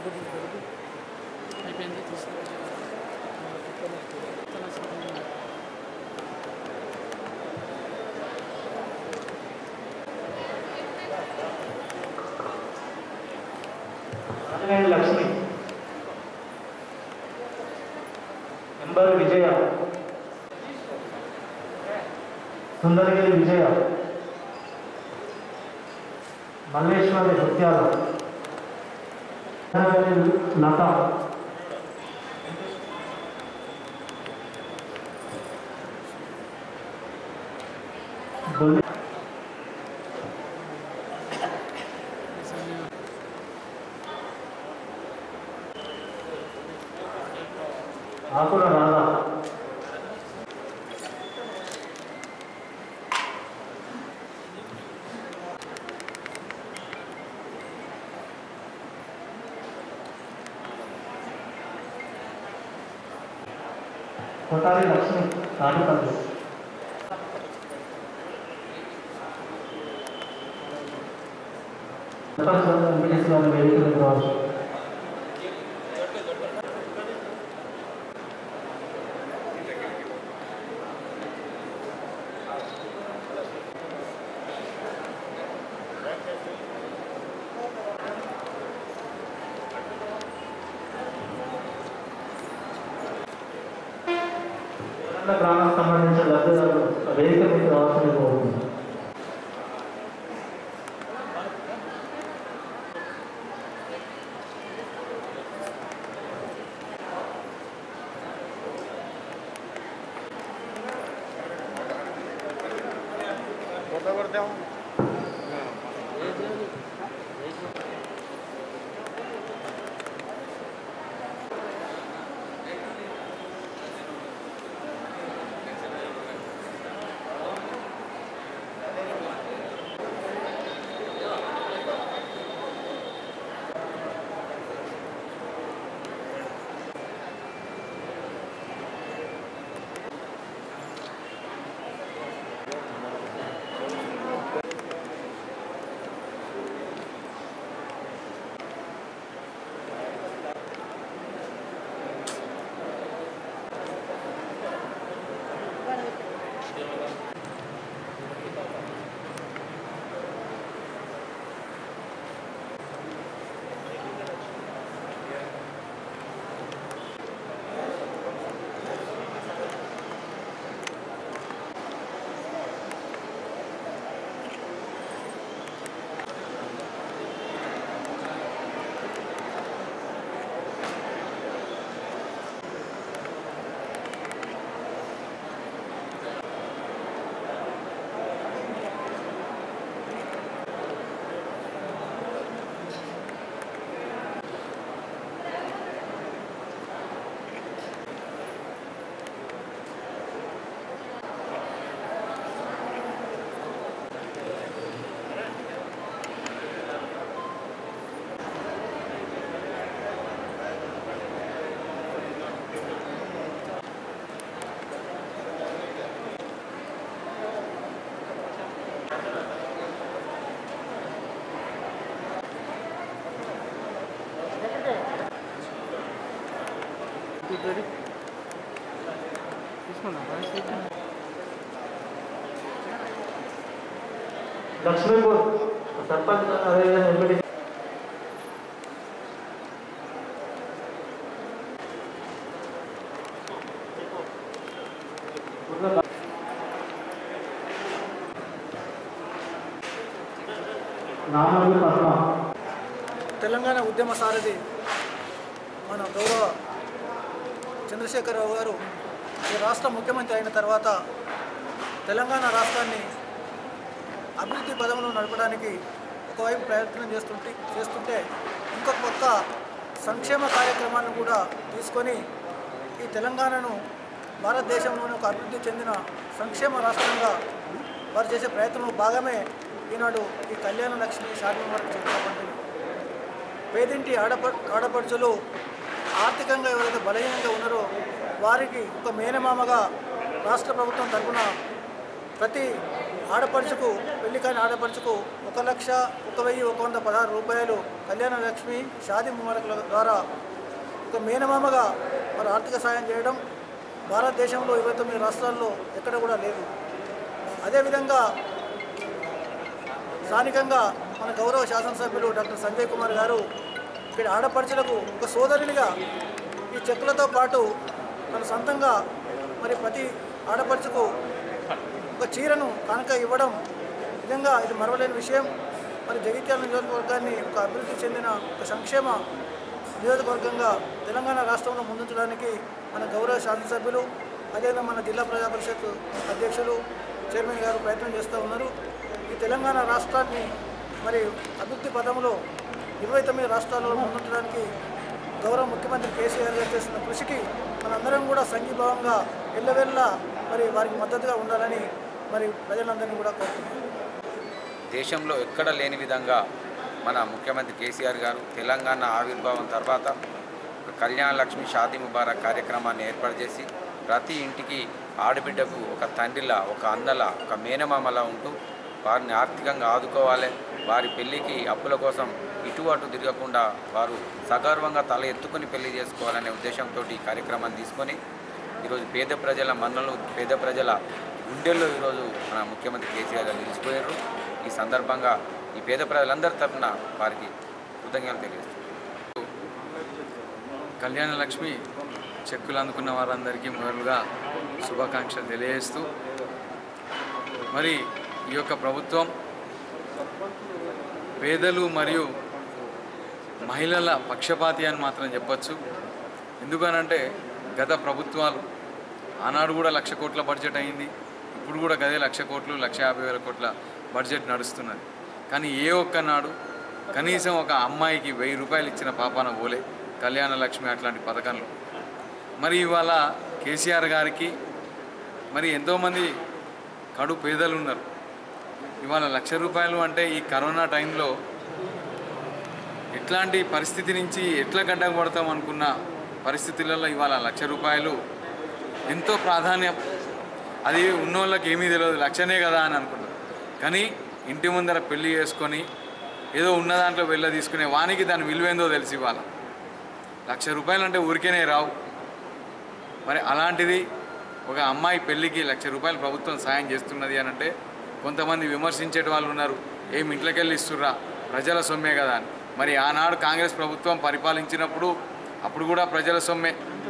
అయిపోయింది ఆంజనేయులు లక్ష్మి ఎంబర్ విజయ సుందరగిరి విజయ మల్లేశ్వరి నృత్యాల లత బొల్లి ఆకుల రాధా కొటారి లక్ష్మి తాడిపల్లి వెంకటేశ్వర గారి వేదికలకు రావచ్చు తెలంగాణ గ్రామానికి సంబంధించిన లబ్ధిదారులు వేదిక మీద రావాల్సింది కోరుతున్నాను లక్ష్మీపూర్ సర్పంచ్ అదేవిధంగా ఎంపీటీ నామల్లి పద్మ తెలంగాణ ఉద్యమ సారథి మన గౌరవ చంద్రశేఖరరావు గారు ఈ రాష్ట్ర ముఖ్యమంత్రి అయిన తర్వాత తెలంగాణ రాష్ట్రాన్ని అభివృద్ధి పదంలో నడపడానికి ఒకవైపు ప్రయత్నం చేస్తుంటే చేస్తుంటే ఇంకొక పక్క సంక్షేమ కార్యక్రమాలను కూడా తీసుకొని ఈ తెలంగాణను భారతదేశంలోని ఒక అభివృద్ధి చెందిన సంక్షేమ రాష్ట్రంగా వారు చేసే ప్రయత్నంలో భాగమే ఈనాడు ఈ కళ్యాణ లక్ష్మి షాపింగ్ వరకు చెప్పబడింది పేదింటి ఆడప ఆడపడుచులు ఆర్థికంగా ఎవరైతే బలహీనంగా ఉన్నారో వారికి ఒక మేనమామగా రాష్ట్ర ప్రభుత్వం తరఫున ప్రతి ఆడపడుచుకు పెళ్లి కాని ఆడపడుచుకు ఒక లక్ష ఒక వెయ్యి ఒక వంద పదహారు రూపాయలు కళ్యాణ లక్ష్మి షాదీ ముబారకుల ద్వారా ఒక మేనమామగా మరి ఆర్థిక సాయం చేయడం భారతదేశంలో ఇరవై తొమ్మిది రాష్ట్రాల్లో ఎక్కడ కూడా లేదు అదేవిధంగా స్థానికంగా మన గౌరవ శాసనసభ్యులు డాక్టర్ సంజయ్ కుమార్ గారు ఇక్కడ ఆడపడుచులకు ఒక సోదరునిగా ఈ చెక్కులతో పాటు తన సొంతంగా మరి ప్రతి ఆడపడుచుకు ఒక చీరను కానుక ఇవ్వడం నిజంగా ఇది మరవలేని విషయం మరి జగిత్యాల నియోజకవర్గాన్ని ఒక అభివృద్ధి చెందిన ఒక సంక్షేమ నియోజకవర్గంగా తెలంగాణ రాష్ట్రంలో ముందుంచడానికి మన గౌరవ శాసనసభ్యులు అదేవిధంగా మన జిల్లా ప్రజా పరిషత్ అధ్యక్షులు చైర్మన్ గారు ప్రయత్నం చేస్తూ ఉన్నారు ఈ తెలంగాణ రాష్ట్రాన్ని మరి అభివృద్ధి పదంలో ఇరవై తొమ్మిది రాష్ట్రాల్లో ముందుంచడానికి గౌరవ ముఖ్యమంత్రి కేసీఆర్ గారు చేస్తున్న కృషికి మనందరం కూడా సంఘీభావంగా ఎల్లవెల్ల మరి వారికి మద్దతుగా ఉండాలని మరి ప్రజలందరినీ కూడా కోరుతున్నాను దేశంలో ఎక్కడ లేని విధంగా మన ముఖ్యమంత్రి కేసీఆర్ గారు తెలంగాణ ఆవిర్భావం తర్వాత ఒక కళ్యాణ లక్ష్మి షాదీ ముబారక్ కార్యక్రమాన్ని ఏర్పాటు చేసి ప్రతి ఇంటికి ఆడబిడ్డకు ఒక తండ్రిలా ఒక అన్నలా ఒక మేనమామలా ఉంటూ వారిని ఆర్థికంగా ఆదుకోవాలి వారి పెళ్లికి అప్పుల కోసం ఇటు అటు తిరగకుండా వారు సగర్వంగా తల ఎత్తుకుని పెళ్లి చేసుకోవాలనే ఉద్దేశంతో ఈ కార్యక్రమాన్ని తీసుకొని ఈరోజు పేద ప్రజల మన్నలు పేద ప్రజల గుండెల్లో ఈరోజు మన ముఖ్యమంత్రి కేసీఆర్ గారు నిలిచిపోయారు ఈ సందర్భంగా ఈ పేద ప్రజలందరి తరఫున వారికి కృతజ్ఞతలు తెలియజేస్తున్నాను కళ్యాణ లక్ష్మి చెక్కులు అందుకున్న వారందరికీ మొదలుగా శుభాకాంక్షలు తెలియజేస్తూ మరి ఈ యొక్క ప్రభుత్వం పేదలు మరియు మహిళల పక్షపాతి అని మాత్రం చెప్పొచ్చు ఎందుకనంటే గత ప్రభుత్వాలు ఆనాడు కూడా లక్ష కోట్ల బడ్జెట్ అయింది ఇప్పుడు కూడా గదే లక్ష కోట్లు లక్ష యాభై వేల కోట్ల బడ్జెట్ నడుస్తున్నది కానీ ఏ ఒక్క నాడు కనీసం ఒక అమ్మాయికి వెయ్యి రూపాయలు ఇచ్చిన పాపాన పోలే కళ్యాణ లక్ష్మి అట్లాంటి పథకంలో మరి ఇవాళ కేసీఆర్ గారికి మరి ఎంతోమంది కడు పేదలు ఉన్నారు ఇవాళ లక్ష రూపాయలు అంటే ఈ కరోనా టైంలో ఎట్లాంటి పరిస్థితి నుంచి ఎట్లా గడ్డకు పడతాం అనుకున్న పరిస్థితులలో ఇవాళ లక్ష రూపాయలు ఎంతో ప్రాధాన్యం అది ఉన్నోళ్ళకి ఏమీ తెలియదు లక్షనే కదా అని అనుకుంటారు కానీ ఇంటి ముందర పెళ్లి చేసుకొని ఏదో ఉన్న దాంట్లో వెళ్ళ తీసుకునే వానికి దాని విలువేందో తెలిసి ఇవాళ లక్ష రూపాయలు అంటే ఊరికేనే రావు మరి అలాంటిది ఒక అమ్మాయి పెళ్ళికి లక్ష రూపాయలు ప్రభుత్వం సాయం చేస్తున్నది అని అంటే కొంతమంది విమర్శించే వాళ్ళు ఉన్నారు ఏం ఇంట్లోకెళ్ళి ఇస్తుర్రా ప్రజల సొమ్మే కదా అని మరి ఆనాడు కాంగ్రెస్ ప్రభుత్వం పరిపాలించినప్పుడు అప్పుడు కూడా ప్రజల సొమ్మే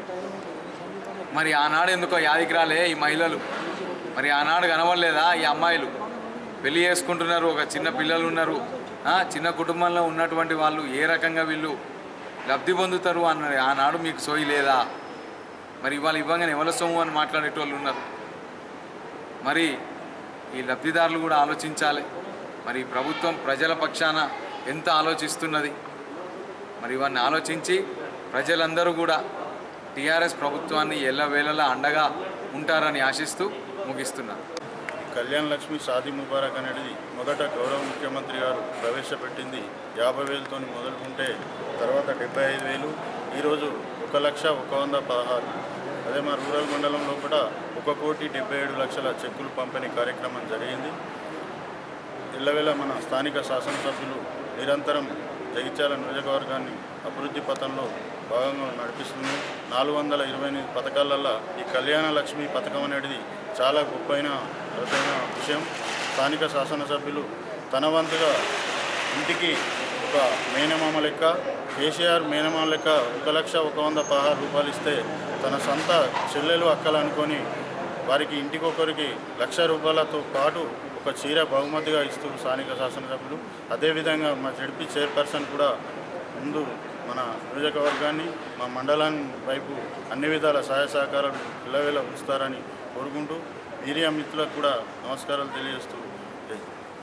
మరి ఆనాడు ఎందుకో యాదికి రాలే ఈ మహిళలు మరి ఆనాడు కనవడలేదా ఈ అమ్మాయిలు పెళ్లి చేసుకుంటున్నారు ఒక చిన్న పిల్లలు ఉన్నారు ఆ, చిన్న కుటుంబంలో ఉన్నటువంటి వాళ్ళు ఏ రకంగా వీళ్ళు లబ్ధి పొందుతారు అన్నది ఆనాడు మీకు సోయి లేదా మరి ఇవాళ ఇవ్వగానే ఎవరి సొమ్ము అని మాట్లాడేటోళ్ళు ఉన్నారు మరి ఈ లబ్ధిదారులు కూడా ఆలోచించాలి మరి ఈ ప్రభుత్వం ప్రజల పక్షాన ఎంత ఆలోచిస్తున్నది మరి ఇవన్నీ ఆలోచించి ప్రజలందరూ కూడా టీఆర్ఎస్ ప్రభుత్వాన్ని ఎల్లవేళలా అండగా ఉంటారని ఆశిస్తూ ముగిస్తున్నాను కళ్యాణ్ లక్ష్మి షాదీ ముబారక్ అనేది మొదట గౌరవ ముఖ్యమంత్రి గారు ప్రవేశపెట్టింది యాభై వేలతో మొదలుకుంటే తర్వాత డెబ్బై ఐదు వేలు ఈరోజు ఒక లక్ష ఒక వంద పదహారు అదే మా రూరల్ మండలంలో కూడా ఒక కోటి డెబ్బై ఏడు లక్షల చెక్కులు పంపిణీ కార్యక్రమం జరిగింది ఇళ్ళవేళ మన స్థానిక శాసనసభ్యులు నిరంతరం జగిత్యాల నియోజకవర్గాన్ని అభివృద్ధి పథంలో భాగంగా నడిపిస్తుంది నాలుగు వందల ఇరవై ఎనిమిది పథకాలల్లో ఈ కళ్యాణ లక్ష్మి పథకం అనేది చాలా గొప్పైన అరుదైన విషయం స్థానిక శాసనసభ్యులు తన వంతుగా ఇంటికి ఒక మేనమామ లెక్క కేసీఆర్ మేనమామ లెక్క ఒక లక్ష ఒక వంద పదహారు రూపాయలు ఇస్తే తన సొంత చెల్లెలు అక్కలు అనుకొని వారికి ఇంటికొకరికి లక్ష రూపాయలతో పాటు ఒక చీర బహుమతిగా ఇస్తూ స్థానిక శాసనసభ్యులు అదేవిధంగా మా జడ్పీ చైర్పర్సన్ కూడా ముందు మన నియోజకవర్గాన్ని మా మండలాన్ని వైపు అన్ని విధాల సహాయ సహకారాలు ఇళ్ళవేళ ఉంచుతారని కోరుకుంటూ మీడియా మిత్రులకు కూడా నమస్కారాలు తెలియజేస్తూ